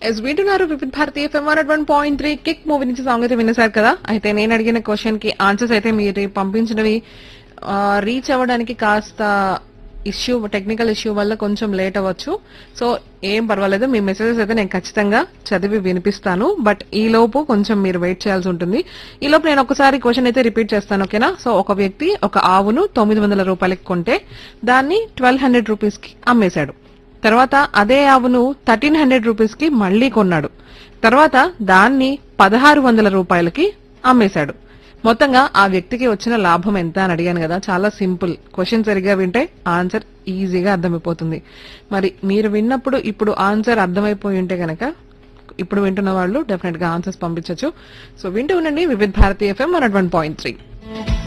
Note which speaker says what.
Speaker 1: yes వింటున్నారు Vividh Bharati FM one one point three Kick movie నుంచి song అయితే వినేశారు కదా అయితే నేను అడిగిన క్వశ్చన్ కి ఆన్సర్స్ అయితే మీరు పంపించినవి రీచ్ అవ్వడానికి కాస్త ఇష్యూ టెక్నికల్ ఇష్యూ వల్ల కొంచెం లేట్ అవ్వచ్చు సో ఏం పర్వాలేదు మీ మెసేజెస్ అయితే నేను ఖచ్చితంగా చదివి వినిపిస్తాను బట్ ఈ లోపు కొంచెం మీరు వెయిట్ చేయాల్సి ఉంటుంది ఈ లోపు నేను ఒకసారి క్వశ్చన్ అయితే రిపీట్ చేస్తాను ఓకేనా సో ఒక వ్యక్తి ఒక ఆవును తొమ్మిది వందల రూపాయలకి కొంటే దాన్ని ట్వెల్వ్ హండ్రెడ్ రూపీస్ కి అమ్మేశాడు తర్వాత అదే ఆవును థర్టీన్ హండ్రెడ్ రూపీస్ కి మళ్లీ కొన్నాడు తర్వాత దాన్ని పదహారు వందల రూపాయలకి అమ్మేశాడు మొత్తంగా ఆ వ్యక్తికి వచ్చిన లాభం ఎంత అని అడిగాను కదా చాలా సింపుల్ క్వశ్చన్ సరిగ్గా వింటే ఆన్సర్ ఈజీగా అర్థమైపోతుంది మరి మీరు విన్నప్పుడు ఇప్పుడు ఆన్సర్ అర్థమైపోయి ఉంటే గనక ఇప్పుడు వింటున్న వాళ్ళు డెఫినెట్ గా ఆన్సర్స్ పంపించవచ్చు సో వింటూ ఉండండి Vividh Bharati FM one point three